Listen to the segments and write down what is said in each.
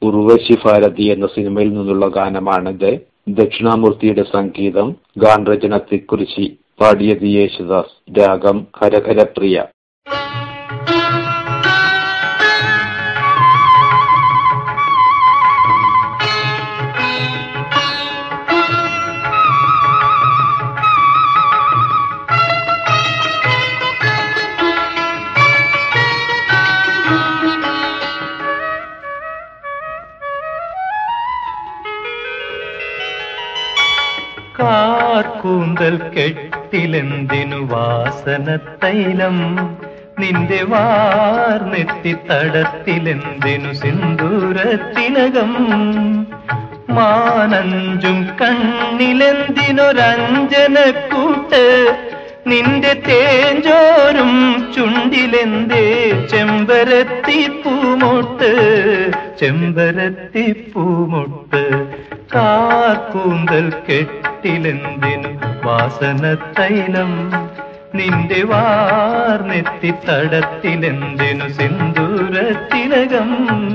ഉർവശി ഭാരതി എന്ന സിനിമയിൽ നിന്നുള്ള ഗാനമാണിത് ദക്ഷിണാമൂർത്തിയുടെ സംഗീതം ഗാനരചന തിക്കുറിശി പാടിയത് യേശുദാസ് രാഗം ഹരഹരപ്രിയ കാർക്കൂന്തൽ കെട്ടിലെന്തിനു വാസന തൈലം നിന്റെ വാർന്നെത്തി തടത്തിലെന്തിനു സിന്ദൂരത്തിലകം മാനഞ്ചും കണ്ണിലെന്തിനൊരഞ്ജനക്കൂട്ട് നിന്റെ തേഞ്ചോരും ചുണ്ടിലെന്തേ ചെമ്പരത്തി പൂമൊട്ട് ചെമ്പരത്തി പൂമൊട്ട് കാർക്കൂന്തൽ കെട്ടിലെന്തിനു വാസന തൈലം നിന്റെ വാർന്നെത്തി തടത്തിലെന്തിനു സിന്ദൂരത്തിലകം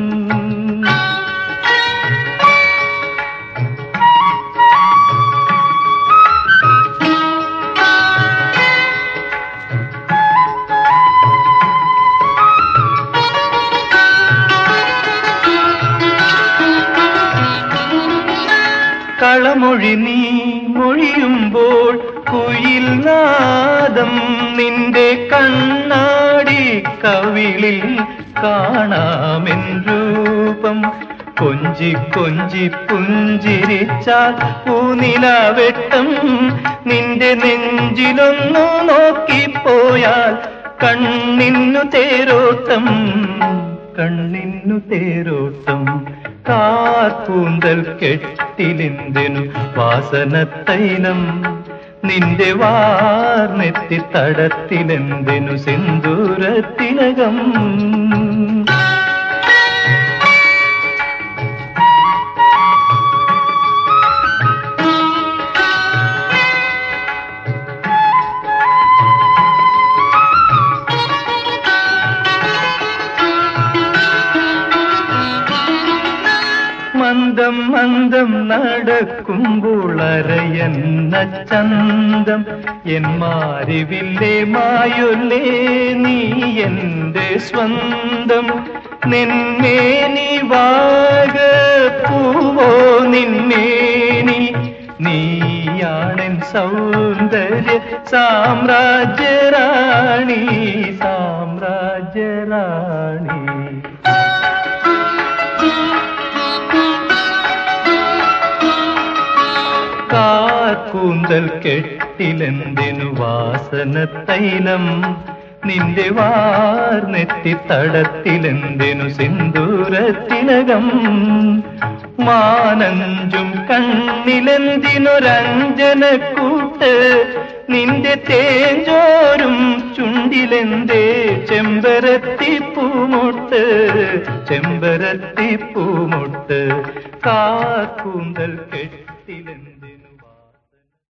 കളമൊഴി നീ മൊഴിയുമ്പോൾ കുയിൽ നാദം നിന്റെ കണ്ണാടി കവിളിൽ കാണാമെൻ രൂപം കൊഞ്ചി കൊഞ്ചി പുഞ്ചിരിച്ചാൽ പൂനിലവെട്ടം നിന്റെ നെഞ്ചിലൊന്നു നോക്കിപ്പോയാൽ കണ്ണിന്നു തേരോട്ടം കണ്ണിന്നു തേരോട്ടം കാർപ്പൂന്തൽ കെട്ടിലിന്തിനു വാസന തൈലം നിന്റെ വാർന്നെത്തി തടത്തിലെന്തിനു സിന്ദൂരത്തിലകം മന്ദം മന്ദം നടക്കുമ്പോൾ അരയെന്ന ചന്തം എൻ മാരിവില്ലേ മായൊല്ലേ നീ എന്റെ സ്വന്തം നിന്മേനി വാഗ പൂവോ നിന്മേനി നീയാണെൻ സൗന്ദര്യ സാമ്രാജ്യറാണി സാമ്രാജ്യറാണി കാക്കൂന്തൽ കെട്ടിലെന്തിനു വാസന തൈലം നിന്റെ വാർന്നെത്തി തടത്തിലെന്തിനു സിന്ദൂരത്തിലകം മാനഞ്ചും കണ്ണിലെന്തിനൊരഞ്ജനക്കൂട്ട് നിന്റെ തേഞ്ചോരും ചുണ്ടിലെന്തേ ചെമ്പരത്തി